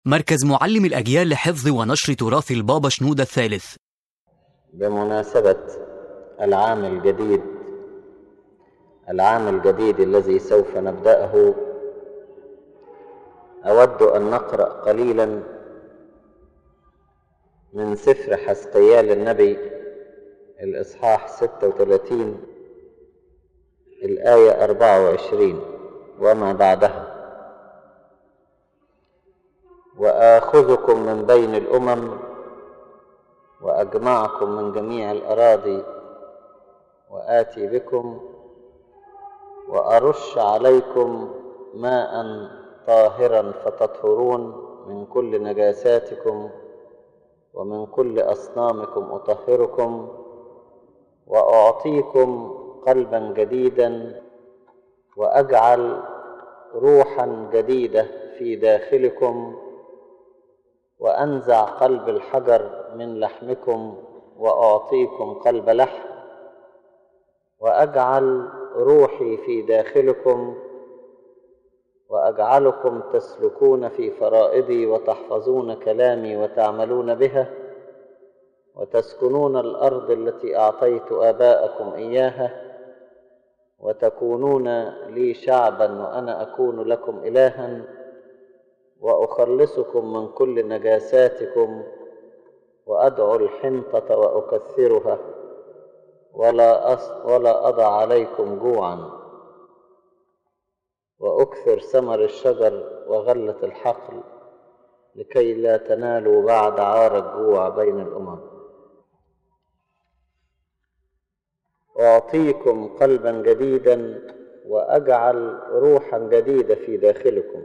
مركز معلم الأجيال لحفظ ونشر تراث البابا شنودة الثالث بمناسبة العام الجديد العام الجديد الذي سوف نبدأه أود أن نقرأ قليلا من سفر حسقيال النبي الإصحاح 36 الآية 24 وما بعدها وآخذكم من بين الأمم وأجمعكم من جميع الأراضي وآتي بكم وأرش عليكم ماء طاهرا فتطهرون من كل نجاساتكم ومن كل أصنامكم أطهركم وأعطيكم قلبا جديدا وأجعل روحا جديدة في داخلكم وأنزع قلب الحجر من لحمكم وأعطيكم قلب لحم وأجعل روحي في داخلكم وأجعلكم تسلكون في فرائضي وتحفظون كلامي وتعملون بها وتسكنون الأرض التي أعطيت آباءكم إياها وتكونون لي شعبا وأنا أكون لكم إلها وأخلصكم من كل نجاساتكم وأدعو الحنطة وأكثرها ولا, أص... ولا أضع عليكم جوعا وأكثر ثمر الشجر وغلة الحقل لكي لا تنالوا بعد عار الجوع بين الأمم أعطيكم قلبا جديدا وأجعل روحا جديدة في داخلكم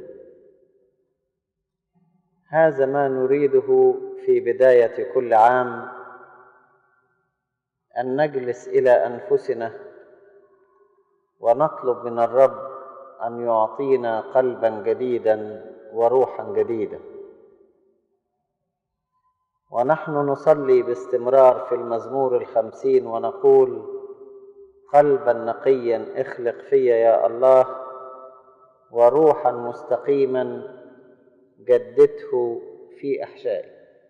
هذا ما نريده في بداية كل عام أن نجلس إلى أنفسنا ونطلب من الرب أن يعطينا قلبا جديدا وروحا جديدة ونحن نصلي باستمرار في المزمور الخمسين ونقول قلبا نقيا اخلق في يا الله وروحا مستقيما جدده في احشائي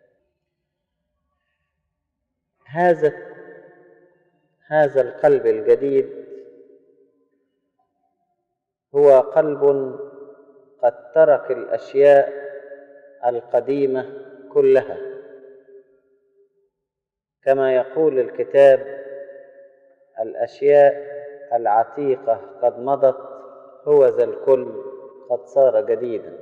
هذا هذا القلب الجديد هو قلب قد ترك الاشياء القديمه كلها كما يقول الكتاب الاشياء العتيقه قد مضت هو ذا الكل قد صار جديدا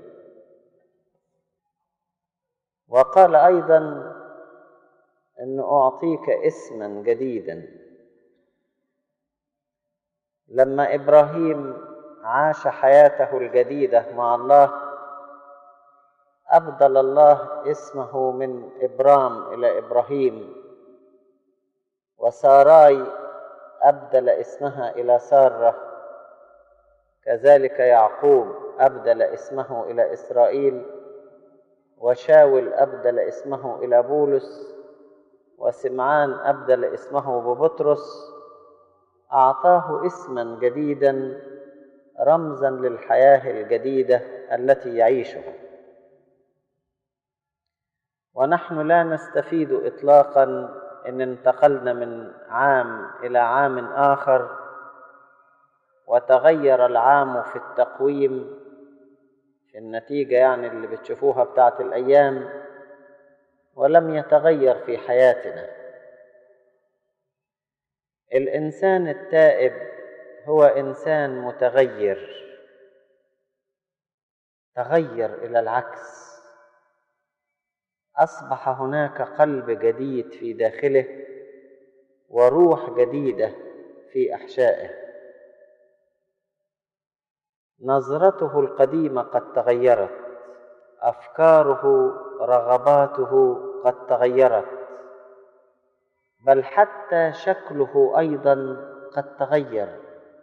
وقال ايضا ان اعطيك اسما جديدا لما ابراهيم عاش حياته الجديده مع الله ابدل الله اسمه من ابرام الى ابراهيم وساراي ابدل اسمها الى ساره كذلك يعقوب ابدل اسمه الى اسرائيل وشاول ابدل اسمه الى بولس وسمعان ابدل اسمه ببطرس اعطاه اسما جديدا رمزا للحياه الجديده التي يعيشها ونحن لا نستفيد اطلاقا ان انتقلنا من عام الى عام اخر وتغير العام في التقويم في النتيجه يعني اللي بتشوفوها بتاعت الايام ولم يتغير في حياتنا الانسان التائب هو انسان متغير تغير الى العكس اصبح هناك قلب جديد في داخله وروح جديده في احشائه نظرته القديمه قد تغيرت افكاره رغباته قد تغيرت بل حتى شكله ايضا قد تغير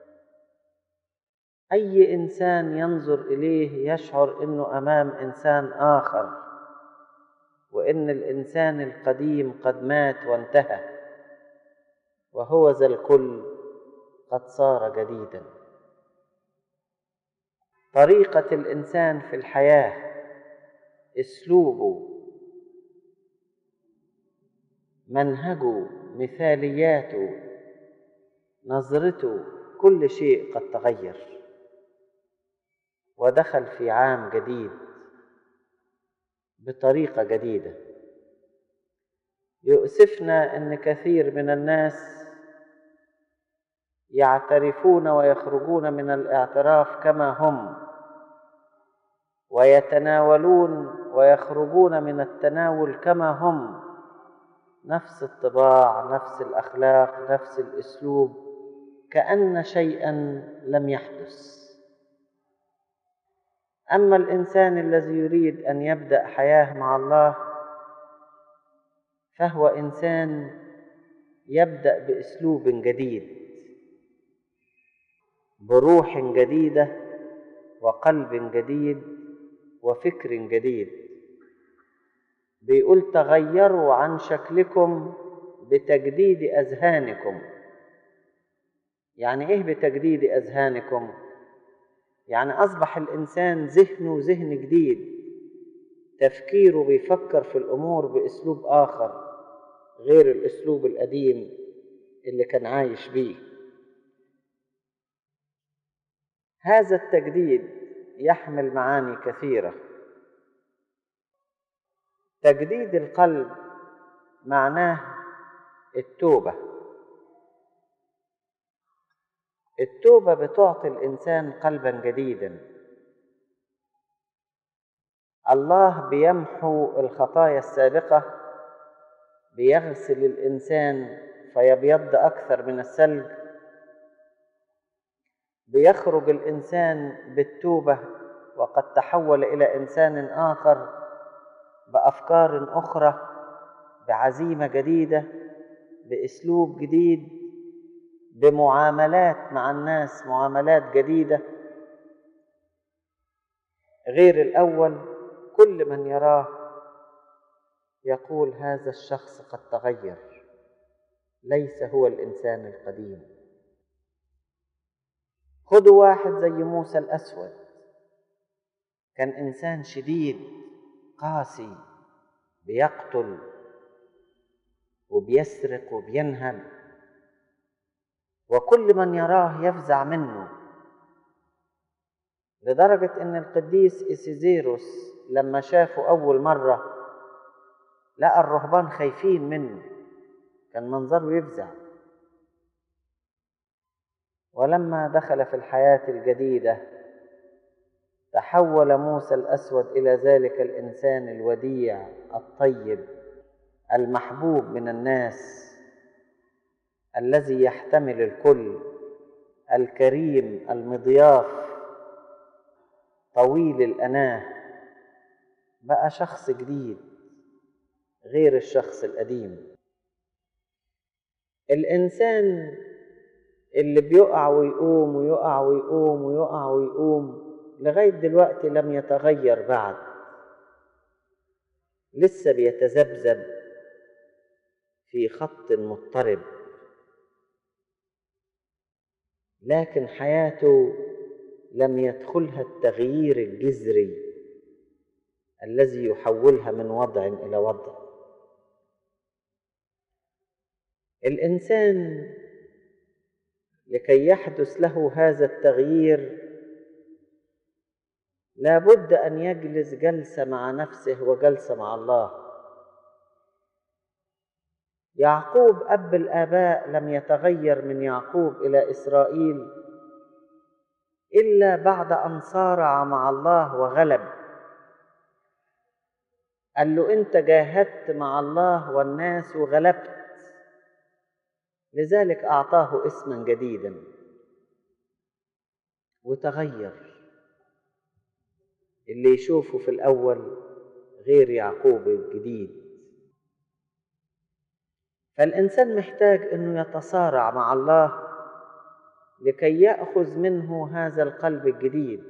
اي انسان ينظر اليه يشعر انه امام انسان اخر وان الانسان القديم قد مات وانتهى وهو ذا الكل قد صار جديدا طريقه الانسان في الحياه اسلوبه منهجه مثالياته نظرته كل شيء قد تغير ودخل في عام جديد بطريقه جديده يؤسفنا ان كثير من الناس يعترفون ويخرجون من الاعتراف كما هم ويتناولون ويخرجون من التناول كما هم نفس الطباع نفس الاخلاق نفس الاسلوب كان شيئا لم يحدث اما الانسان الذي يريد ان يبدا حياه مع الله فهو انسان يبدا باسلوب جديد بروح جديده وقلب جديد وفكر جديد بيقول تغيروا عن شكلكم بتجديد اذهانكم يعني ايه بتجديد اذهانكم يعني اصبح الانسان ذهنه ذهن جديد تفكيره بيفكر في الامور باسلوب اخر غير الاسلوب القديم اللي كان عايش بيه هذا التجديد يحمل معاني كثيره تجديد القلب معناه التوبه التوبه بتعطي الانسان قلبا جديدا الله بيمحو الخطايا السابقه بيغسل الانسان فيبيض اكثر من الثلج بيخرج الانسان بالتوبه وقد تحول الى انسان اخر بافكار اخرى بعزيمه جديده باسلوب جديد بمعاملات مع الناس معاملات جديده غير الاول كل من يراه يقول هذا الشخص قد تغير ليس هو الانسان القديم خذوا واحد زي موسى الاسود كان انسان شديد قاسي بيقتل وبيسرق وبينهب وكل من يراه يفزع منه لدرجة إن القديس إسيزيروس لما شافه أول مرة لقى الرهبان خايفين منه كان منظره يفزع ولما دخل في الحياة الجديدة تحول موسى الأسود إلى ذلك الإنسان الوديع الطيب المحبوب من الناس الذي يحتمل الكل الكريم المضياف طويل الأناه بقى شخص جديد غير الشخص القديم الإنسان اللي بيقع ويقوم ويقع ويقوم ويقع ويقوم لغاية دلوقتي لم يتغير بعد لسه بيتذبذب في خط مضطرب لكن حياته لم يدخلها التغيير الجذري الذي يحولها من وضع الى وضع الانسان لكي يحدث له هذا التغيير لا بد ان يجلس جلسه مع نفسه وجلسه مع الله يعقوب اب الاباء لم يتغير من يعقوب الى اسرائيل الا بعد ان صارع مع الله وغلب قال له انت جاهدت مع الله والناس وغلبت لذلك اعطاه اسما جديدا وتغير اللي يشوفه في الاول غير يعقوب الجديد فالانسان محتاج انه يتصارع مع الله لكي ياخذ منه هذا القلب الجديد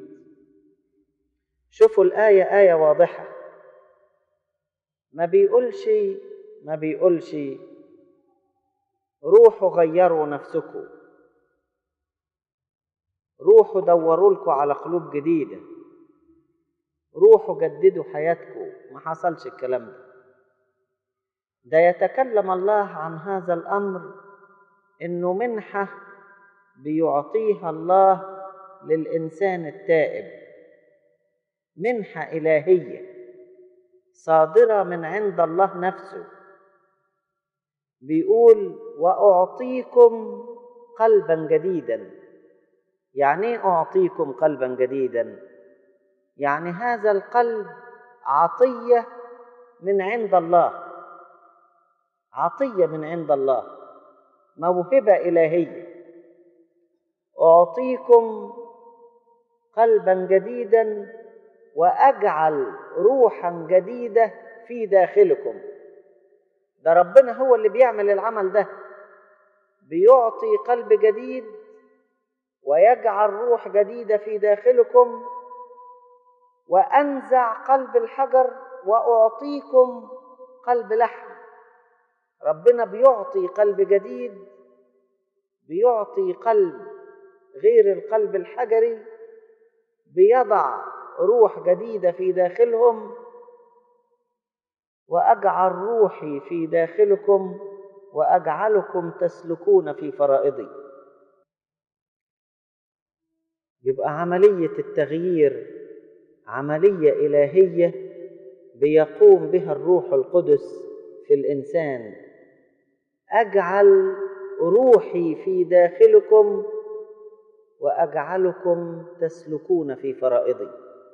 شوفوا الايه ايه واضحه ما بيقولش ما بيقولش روحوا غيروا نفسكم روحوا دوروا لكم على قلوب جديده روحوا جددوا حياتكم ما حصلش الكلام ده ده يتكلم الله عن هذا الامر انه منحه بيعطيها الله للانسان التائب منحه الهيه صادره من عند الله نفسه بيقول واعطيكم قلبا جديدا يعني ايه اعطيكم قلبا جديدا يعني هذا القلب عطيه من عند الله عطيه من عند الله موهبه الهيه اعطيكم قلبا جديدا واجعل روحا جديده في داخلكم ده ربنا هو اللي بيعمل العمل ده بيعطي قلب جديد ويجعل روح جديده في داخلكم وانزع قلب الحجر واعطيكم قلب لحم ربنا بيعطي قلب جديد بيعطي قلب غير القلب الحجري بيضع روح جديده في داخلهم واجعل روحي في داخلكم واجعلكم تسلكون في فرائضي يبقى عمليه التغيير عمليه الهيه بيقوم بها الروح القدس في الانسان اجعل روحي في داخلكم واجعلكم تسلكون في فرائضي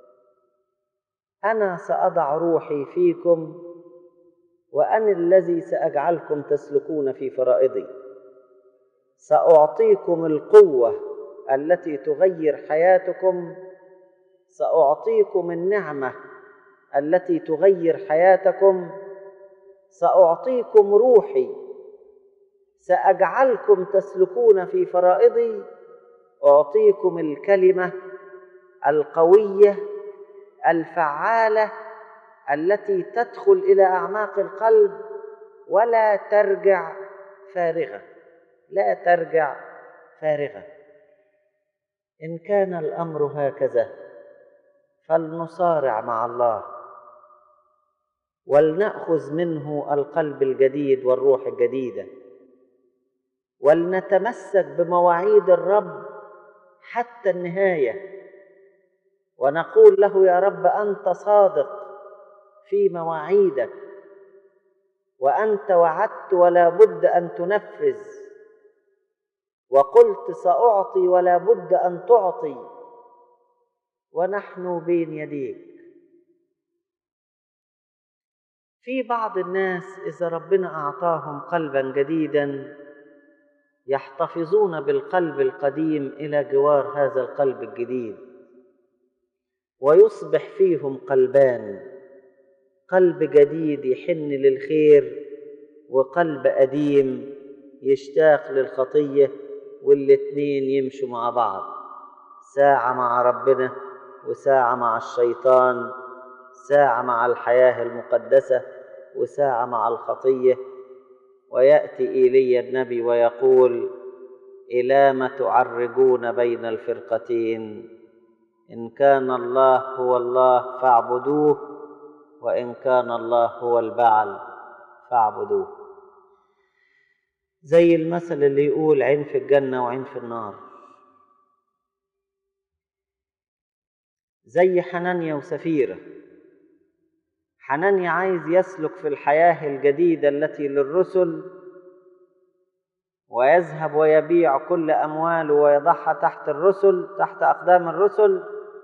انا ساضع روحي فيكم وانا الذي ساجعلكم تسلكون في فرائضي ساعطيكم القوه التي تغير حياتكم ساعطيكم النعمه التي تغير حياتكم ساعطيكم روحي ساجعلكم تسلكون في فرائضي اعطيكم الكلمه القويه الفعاله التي تدخل الى اعماق القلب ولا ترجع فارغه لا ترجع فارغه ان كان الامر هكذا فلنصارع مع الله ولناخذ منه القلب الجديد والروح الجديده ولنتمسك بمواعيد الرب حتى النهايه ونقول له يا رب انت صادق في مواعيدك وانت وعدت ولا بد ان تنفذ وقلت ساعطي ولا بد ان تعطي ونحن بين يديك في بعض الناس اذا ربنا اعطاهم قلبا جديدا يحتفظون بالقلب القديم الى جوار هذا القلب الجديد ويصبح فيهم قلبان قلب جديد يحن للخير وقلب قديم يشتاق للخطيه والاتنين يمشوا مع بعض ساعه مع ربنا وساعه مع الشيطان ساعه مع الحياه المقدسه وساعه مع الخطيه وياتي ايليا النبي ويقول الى ما تعرجون بين الفرقتين ان كان الله هو الله فاعبدوه وان كان الله هو البعل فاعبدوه زي المثل اللي يقول عين في الجنه وعين في النار زي حنانيا وسفيره حنانيا عايز يسلك في الحياه الجديده التي للرسل ويذهب ويبيع كل امواله ويضعها تحت الرسل تحت اقدام الرسل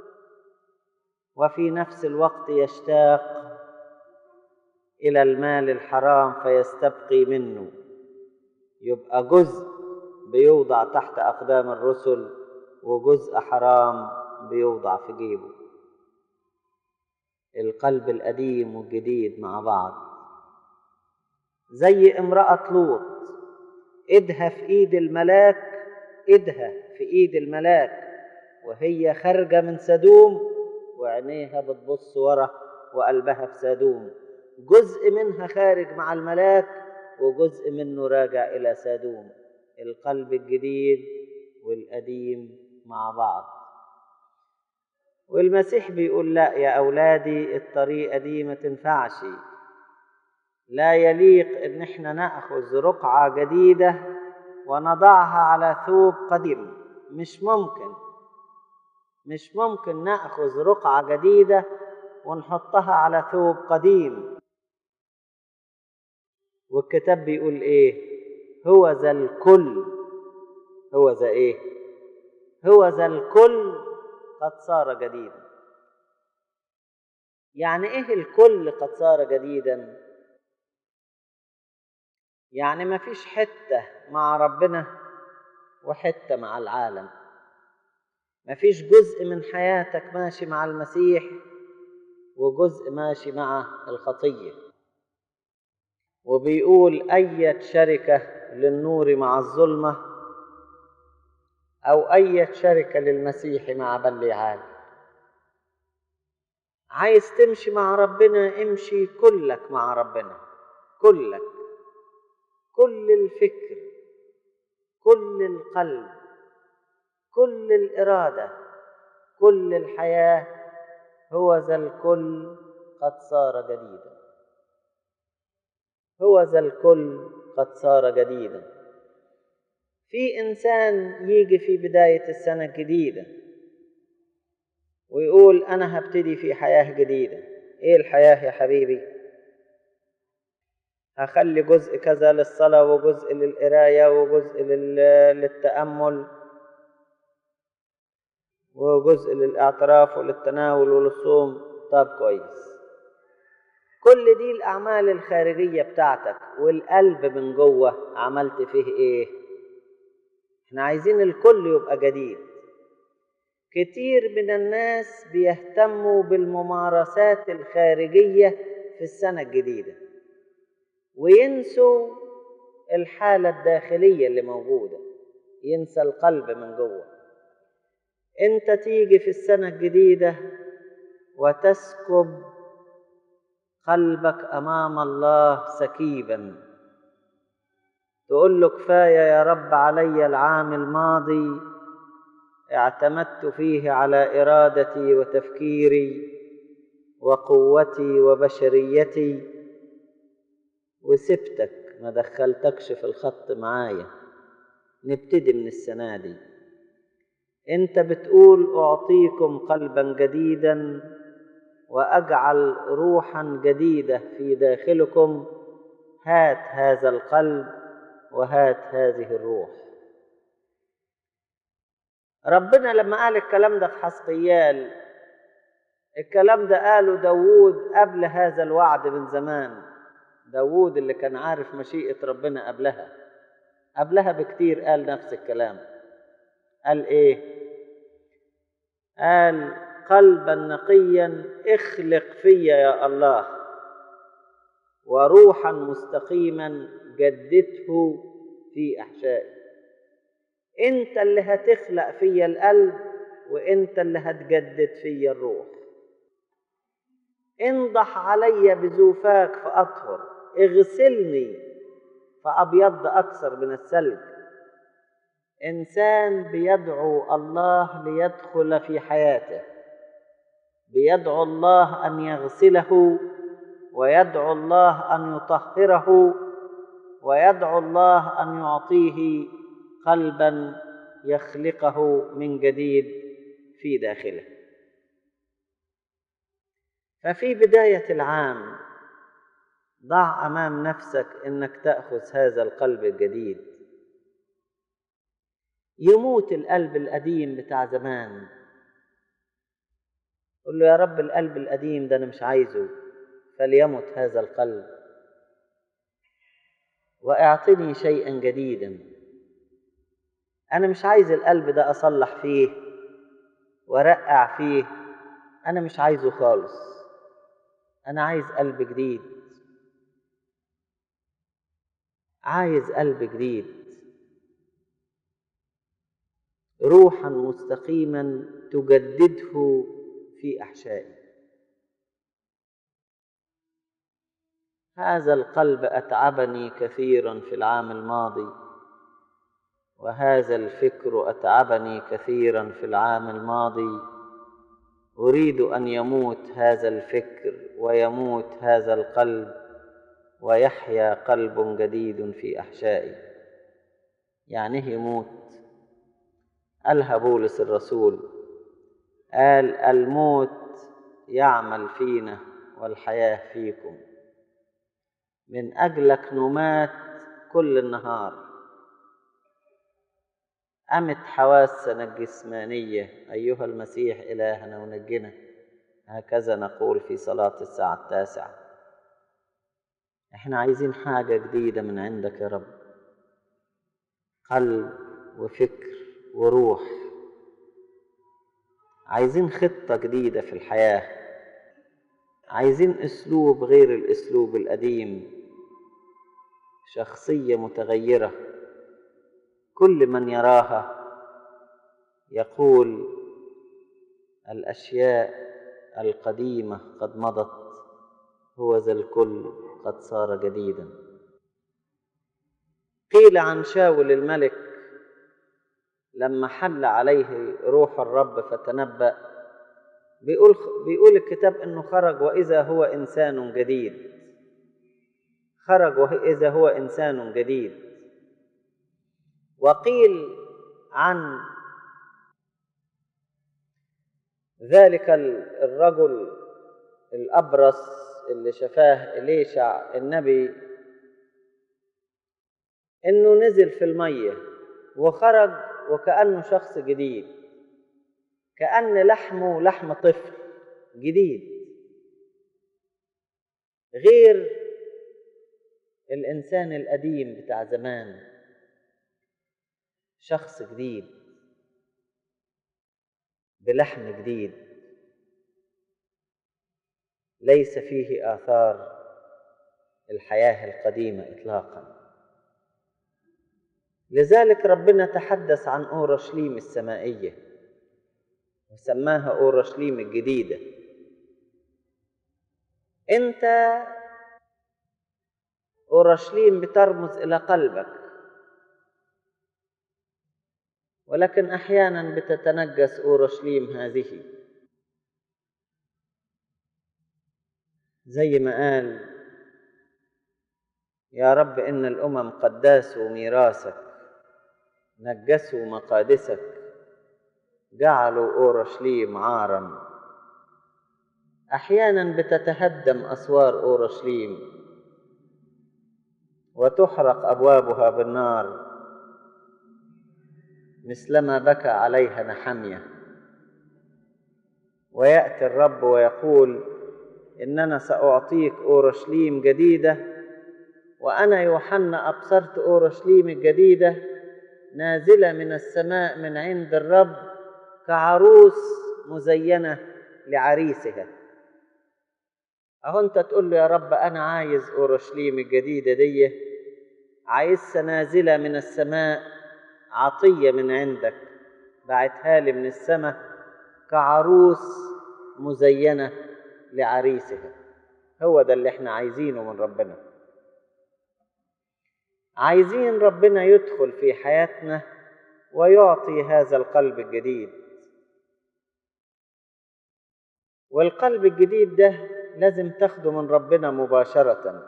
وفي نفس الوقت يشتاق الى المال الحرام فيستبقي منه يبقى جزء بيوضع تحت اقدام الرسل وجزء حرام بيوضع في جيبه القلب القديم والجديد مع بعض زي امرأة لوط ايدها في ايد الملاك ايدها في ايد الملاك وهي خارجة من سدوم وعينيها بتبص ورا وقلبها في سدوم جزء منها خارج مع الملاك وجزء منه راجع إلى سادوم القلب الجديد والقديم مع بعض والمسيح بيقول لا يا أولادي الطريقة دي ما تنفعش لا يليق إن احنا نأخذ رقعة جديدة ونضعها على ثوب قديم مش ممكن مش ممكن نأخذ رقعة جديدة ونحطها على ثوب قديم والكتاب بيقول ايه هو ذا الكل هو ذا ايه هو ذا الكل قد صار جديدا يعني ايه الكل قد صار جديدا يعني ما فيش حتة مع ربنا وحتة مع العالم ما فيش جزء من حياتك ماشي مع المسيح وجزء ماشي مع الخطية وبيقول أية شركة للنور مع الظلمة أو أية شركة للمسيح مع بليعال عايز تمشي مع ربنا امشي كلك مع ربنا كلك كل الفكر كل القلب كل الإرادة كل الحياة هو ذا الكل قد صار جديدا هو ذا الكل قد صار جديدا في إنسان يجي في بداية السنة الجديدة ويقول أنا هبتدي في حياة جديدة إيه الحياة يا حبيبي هخلي جزء كذا للصلاة وجزء للقراية وجزء للتأمل وجزء للاعتراف وللتناول وللصوم طب كويس كل دي الأعمال الخارجية بتاعتك والقلب من جوه عملت فيه إيه؟ احنا عايزين الكل يبقى جديد كتير من الناس بيهتموا بالممارسات الخارجية في السنة الجديدة وينسوا الحالة الداخلية اللي موجودة ينسى القلب من جوه انت تيجي في السنة الجديدة وتسكب قلبك أمام الله سكيبا تقول له كفاية يا رب علي العام الماضي اعتمدت فيه على إرادتي وتفكيري وقوتي وبشريتي وسبتك ما دخلتكش في الخط معايا نبتدي من السنة دي انت بتقول اعطيكم قلبا جديدا واجعل روحا جديده في داخلكم هات هذا القلب وهات هذه الروح ربنا لما قال الكلام ده في حسقيال الكلام ده قاله داوود قبل هذا الوعد من زمان داوود اللي كان عارف مشيئة ربنا قبلها قبلها بكتير قال نفس الكلام قال ايه قال قلبا نقيا اخلق فيا يا الله وروحا مستقيما جدده في احشائي انت اللي هتخلق فيا القلب وانت اللي هتجدد فيا الروح انضح علي بزوفاك فاطهر اغسلني فابيض اكثر من الثلج انسان بيدعو الله ليدخل في حياته بيدعو الله ان يغسله ويدعو الله ان يطهره ويدعو الله ان يعطيه قلبا يخلقه من جديد في داخله ففي بدايه العام ضع امام نفسك انك تاخذ هذا القلب الجديد يموت القلب القديم بتاع زمان قل له يا رب القلب القديم ده انا مش عايزه فليمت هذا القلب واعطني شيئا جديدا انا مش عايز القلب ده اصلح فيه وارقع فيه انا مش عايزه خالص انا عايز قلب جديد عايز قلب جديد روحا مستقيما تجدده في احشائي هذا القلب اتعبني كثيرا في العام الماضي وهذا الفكر اتعبني كثيرا في العام الماضي أريد أن يموت هذا الفكر ويموت هذا القلب ويحيا قلب جديد في أحشائي يعني إيه يموت قالها بولس الرسول قال الموت يعمل فينا والحياة فيكم من أجلك نمات كل النهار أمت حواسنا الجسمانية أيها المسيح إلهنا ونجنا هكذا نقول في صلاة الساعة التاسعة احنا عايزين حاجة جديدة من عندك يا رب قلب وفكر وروح عايزين خطة جديدة في الحياة عايزين اسلوب غير الاسلوب القديم شخصية متغيرة كل من يراها يقول الاشياء القديمة قد مضت هو ذا الكل قد صار جديدا قيل عن شاول الملك لما حل عليه روح الرب فتنبأ بيقول بيقول الكتاب انه خرج واذا هو انسان جديد خرج واذا هو انسان جديد وقيل عن ذلك الرجل الابرص اللي شفاه إليشع النبي إنه نزل في المية وخرج وكأنه شخص جديد كأن لحمه لحم طفل جديد غير الإنسان القديم بتاع زمان شخص جديد بلحم جديد ليس فيه آثار الحياة القديمة إطلاقا لذلك ربنا تحدث عن أورشليم السمائية وسماها أورشليم الجديدة أنت أورشليم بترمز إلى قلبك ولكن أحيانا بتتنجس أورشليم هذه زي ما قال يا رب إن الأمم قد داسوا ميراثك نجسوا مقادسك جعلوا أورشليم عارا أحيانا بتتهدم أسوار أورشليم وتحرق أبوابها بالنار مثلما بكى عليها نحمية ويأتي الرب ويقول إن أنا سأعطيك أورشليم جديدة وأنا يوحنا أبصرت أورشليم الجديدة نازلة من السماء من عند الرب كعروس مزينة لعريسها أهو أنت تقول له يا رب أنا عايز أورشليم الجديدة دي عايزها نازلة من السماء عطية من عندك بعتها لي من السماء كعروس مزينة لعريسها هو ده اللي احنا عايزينه من ربنا عايزين ربنا يدخل في حياتنا ويعطي هذا القلب الجديد والقلب الجديد ده لازم تاخده من ربنا مباشرة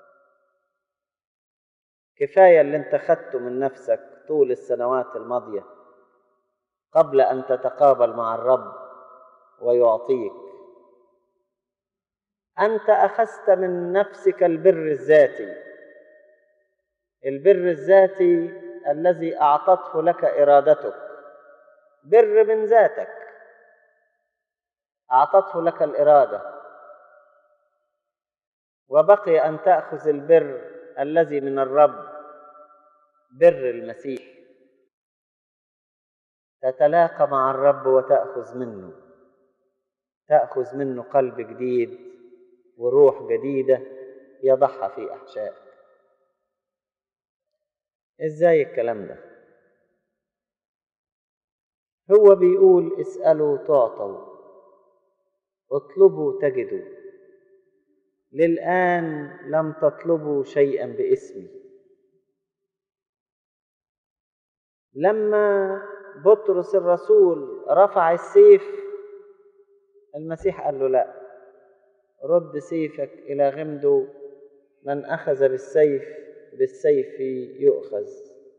كفاية اللي انت خدته من نفسك طول السنوات الماضية قبل أن تتقابل مع الرب ويعطيك أنت أخذت من نفسك البر الذاتي البر الذاتي الذي أعطته لك إرادتك بر من ذاتك أعطته لك الإرادة وبقي أن تأخذ البر الذي من الرب بر المسيح تتلاقى مع الرب وتأخذ منه تأخذ منه قلب جديد وروح جديدة يضعها في أحشائك إزاي الكلام ده هو بيقول اسألوا تعطوا اطلبوا تجدوا للآن لم تطلبوا شيئا باسمي لما بطرس الرسول رفع السيف المسيح قال له لا رد سيفك إلى غمده من أخذ بالسيف بالسيف يؤخذ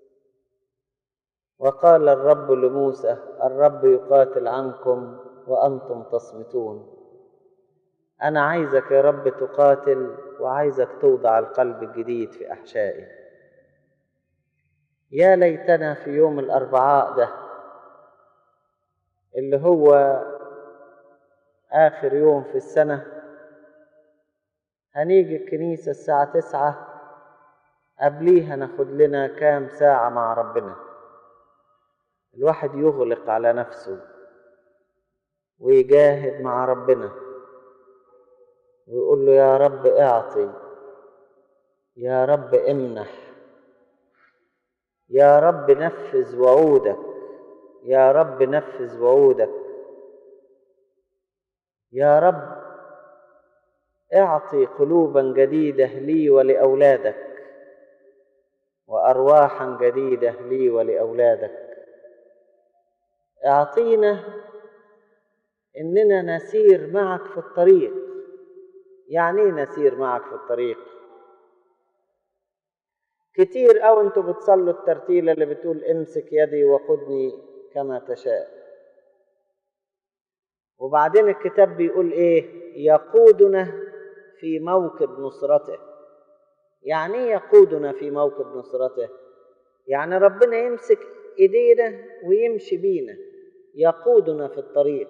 وقال الرب لموسى الرب يقاتل عنكم وأنتم تصمتون أنا عايزك يا رب تقاتل وعايزك توضع القلب الجديد في أحشائي يا ليتنا في يوم الأربعاء ده اللي هو آخر يوم في السنة هنيجي الكنيسة الساعة تسعة قبليها ناخد لنا كام ساعة مع ربنا الواحد يغلق على نفسه ويجاهد مع ربنا ويقول له يا رب اعطي يا رب امنح يا رب نفذ وعودك يا رب نفذ وعودك يا رب اعطي قلوبا جديده لي ولاولادك وارواحا جديده لي ولاولادك اعطينا اننا نسير معك في الطريق يعني ايه نسير معك في الطريق كتير أو انتوا بتصلوا الترتيلة اللي بتقول امسك يدي وقدني كما تشاء وبعدين الكتاب بيقول ايه يقودنا في موكب نصرته يعني ايه يقودنا في موكب نصرته يعني ربنا يمسك ايدينا ويمشي بينا يقودنا في الطريق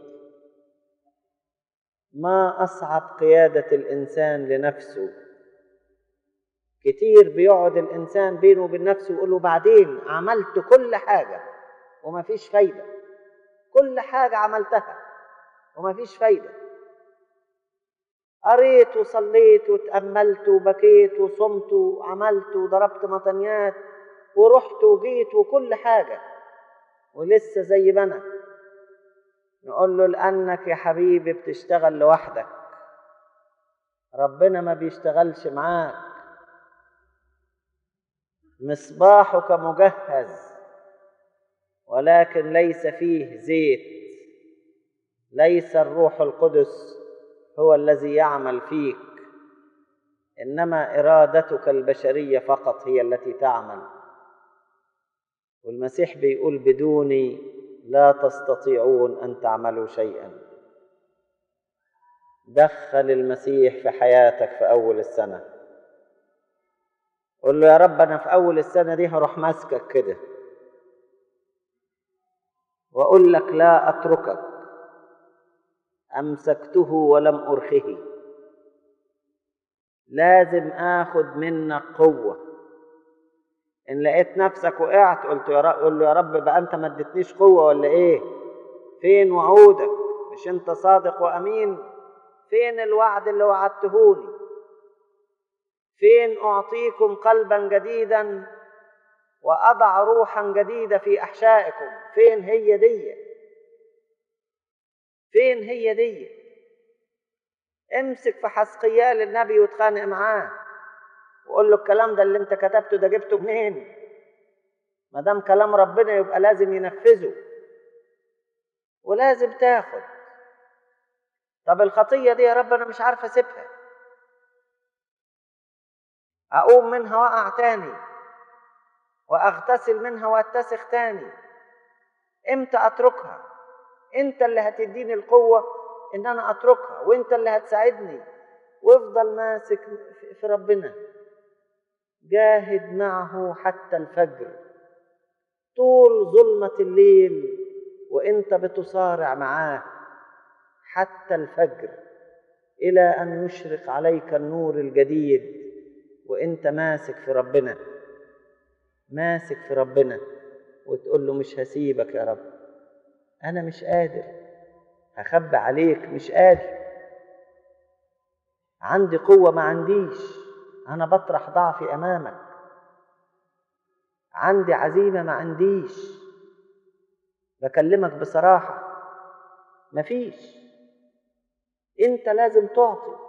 ما اصعب قياده الانسان لنفسه كتير بيقعد الانسان بينه وبين نفسه ويقول له بعدين عملت كل حاجه وما فيش فايده كل حاجه عملتها وما فيش فايده قريت وصليت وتاملت وبكيت وصمت وعملت وضربت مطنيات ورحت وجيت وكل حاجه ولسه زي ما انا نقول له لانك يا حبيبي بتشتغل لوحدك ربنا ما بيشتغلش معاك مصباحك مجهز ولكن ليس فيه زيت ليس الروح القدس هو الذي يعمل فيك انما ارادتك البشريه فقط هي التي تعمل والمسيح بيقول بدوني لا تستطيعون ان تعملوا شيئا دخل المسيح في حياتك في اول السنه قل له يا رب انا في اول السنه دي هروح ماسكك كده واقول لك لا اتركك امسكته ولم ارخه لازم اخد منك قوه ان لقيت نفسك وقعت قلت يا رب قل له يا رب بقى انت ما اديتنيش قوه ولا ايه فين وعودك مش انت صادق وامين فين الوعد اللي وعدتهوني فين اعطيكم قلبا جديدا واضع روحا جديده في احشائكم فين هي دي فين هي دي امسك في حسقيال النبي واتخانق معاه وقول له الكلام ده اللي انت كتبته ده جبته منين ما دام كلام ربنا يبقى لازم ينفذه ولازم تاخد طب الخطيه دي يا رب انا مش عارف اسيبها اقوم منها واقع تاني واغتسل منها واتسخ تاني امتى اتركها انت اللي هتديني القوه ان انا اتركها وانت اللي هتساعدني وافضل ماسك في ربنا جاهد معه حتى الفجر طول ظلمه الليل وانت بتصارع معاه حتى الفجر الى ان يشرق عليك النور الجديد وانت ماسك في ربنا ماسك في ربنا وتقول له مش هسيبك يا رب انا مش قادر هخبي عليك مش قادر عندي قوه ما عنديش انا بطرح ضعفي امامك عندي عزيمه ما عنديش بكلمك بصراحه مفيش انت لازم تعطي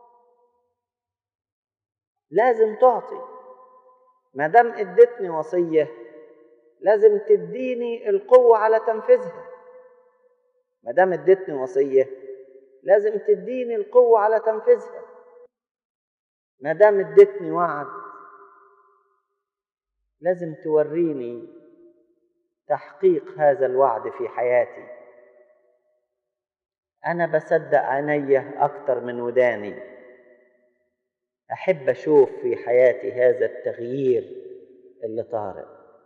لازم تعطي ما دام اديتني وصيه لازم تديني القوه على تنفيذها ما دام اديتني وصيه لازم تديني القوة على تنفيذها ما دام اديتني وعد لازم توريني تحقيق هذا الوعد في حياتي انا بصدق عيني اكتر من وداني احب اشوف في حياتي هذا التغيير اللي طارئ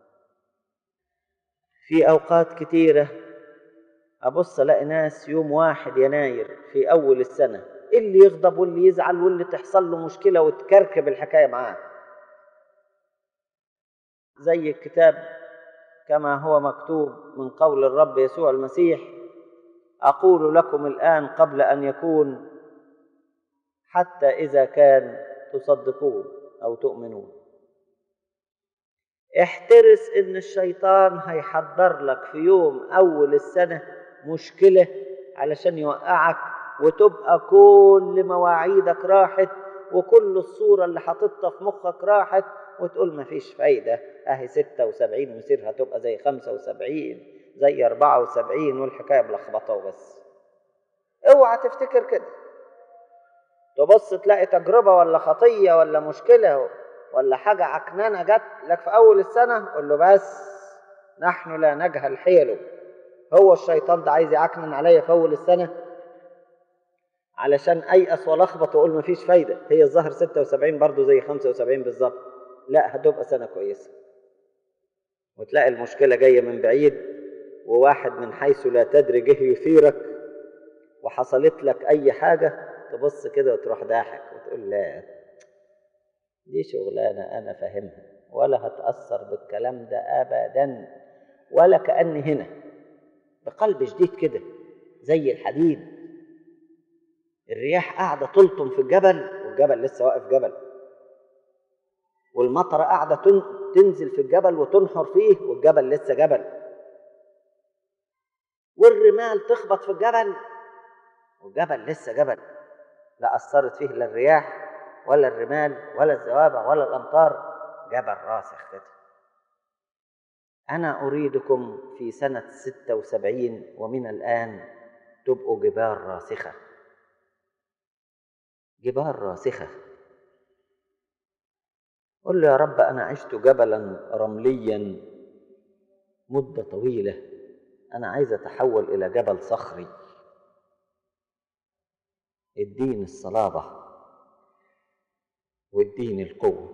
في اوقات كتيره ابص الاقي ناس يوم واحد يناير في اول السنه اللي يغضب واللي يزعل واللي تحصل له مشكله وتكركب الحكايه معاه زي الكتاب كما هو مكتوب من قول الرب يسوع المسيح اقول لكم الان قبل ان يكون حتى اذا كان تصدقون او تؤمنون احترس ان الشيطان هيحضر لك في يوم اول السنه مشكله علشان يوقعك وتبقى كل مواعيدك راحت وكل الصوره اللي حاططها في مخك راحت وتقول مفيش فايده اهي 76 ومصيرها تبقى زي 75 زي 74 والحكايه ملخبطه وبس اوعى تفتكر كده تبص تلاقي تجربه ولا خطيه ولا مشكله ولا حاجه عكنانه جت لك في اول السنه قول له بس نحن لا نجهل حيله هو الشيطان ده عايز يعكنن عليا في اول السنه علشان ايأس والخبط واقول مفيش فايده هي الظاهر 76 برضه زي 75 بالظبط لا هتبقى سنه كويسه وتلاقي المشكله جايه من بعيد وواحد من حيث لا تدري جه يثيرك وحصلت لك اي حاجه تبص كده وتروح ضاحك وتقول لا دي شغلانه انا فاهمها ولا هتاثر بالكلام ده ابدا ولا كاني هنا بقلب شديد كده زي الحديد الرياح قاعده تلطم في الجبل والجبل لسه واقف جبل والمطره قاعده تنزل في الجبل وتنحر فيه والجبل لسه جبل والرمال تخبط في الجبل والجبل لسه جبل لا أثرت فيه لا الرياح ولا الرمال ولا الزوابع ولا الأمطار جبل راسخ كده أنا أريدكم في سنة ستة وسبعين ومن الآن تبقوا جبال راسخة جبال راسخة قل له يا رب أنا عشت جبلا رمليا مدة طويلة أنا عايز أتحول إلى جبل صخري اديني الصلابة واديني القوة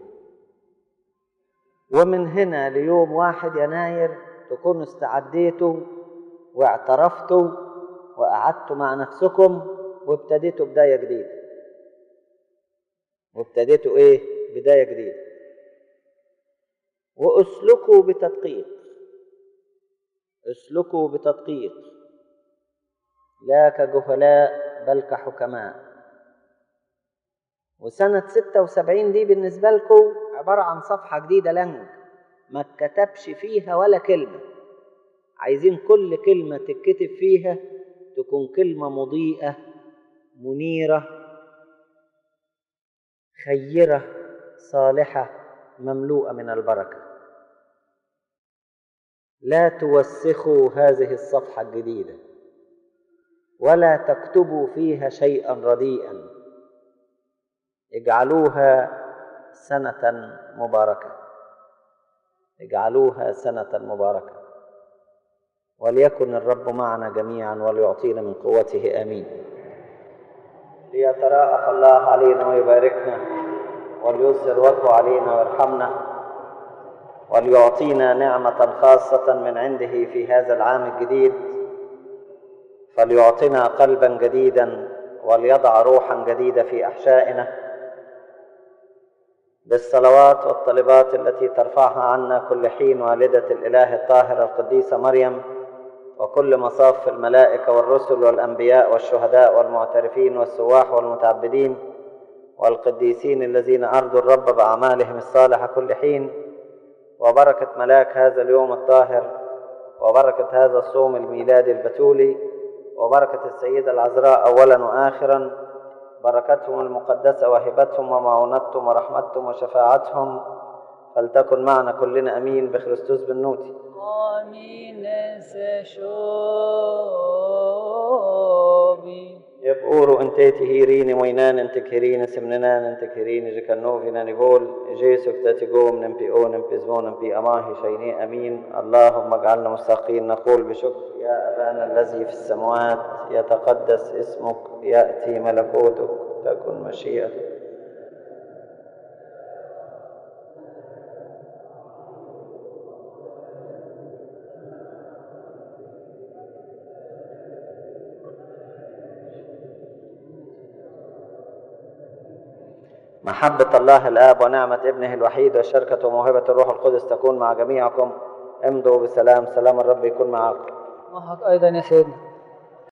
ومن هنا ليوم واحد يناير تكونوا استعديتوا واعترفتوا وقعدتوا مع نفسكم وابتديتوا بداية جديدة وابتديتوا ايه بداية جديدة واسلكوا بتدقيق اسلكوا بتدقيق لا كجهلاء بل كحكماء وسنة ستة وسبعين دي بالنسبة لكم عبارة عن صفحة جديدة لنج ما اتكتبش فيها ولا كلمة عايزين كل كلمة تتكتب فيها تكون كلمة مضيئة منيرة خيرة صالحة مملوءة من البركة لا توسخوا هذه الصفحة الجديدة ولا تكتبوا فيها شيئا رديئا اجعلوها سنة مباركة اجعلوها سنة مباركة وليكن الرب معنا جميعا وليعطينا من قوته آمين ليتراءف الله علينا ويباركنا وليظهر وجهه علينا ويرحمنا وليعطينا نعمة خاصة من عنده في هذا العام الجديد فليعطنا قلبا جديدا وليضع روحا جديدة في أحشائنا بالصلوات والطلبات التي ترفعها عنا كل حين والدة الإله الطاهرة القديسة مريم وكل مصاف الملائكة والرسل والأنبياء والشهداء والمعترفين والسواح والمتعبدين والقديسين الذين أرضوا الرب بأعمالهم الصالحة كل حين وبركة ملاك هذا اليوم الطاهر وبركة هذا الصوم الميلادي البتولي وبركة السيدة العذراء أولا وآخرا بركتهم المقدسة وهبتهم ومعونتهم ورحمتهم وشفاعتهم فلتكن معنا كلنا أمين بخريستوس بالنوتي آمين سشوبي يبقورو انتيتي هيريني موينان انتك هيريني سمننان انتك هيريني جكنوفي نانيفول جيسو كتاتيقوم نمبي او نمبي زمون نمبي اماهي شيني امين اللهم اجعلنا مستحقين نقول بشكر يا ابانا الذي في السماوات يتقدس اسمك ياتي ملكوتك تكن مشيئتك محبة الله الآب ونعمة ابنه الوحيد وشركة وموهبة الروح القدس تكون مع جميعكم امضوا بسلام سلام الرب يكون معكم معك أيضا يا سيدنا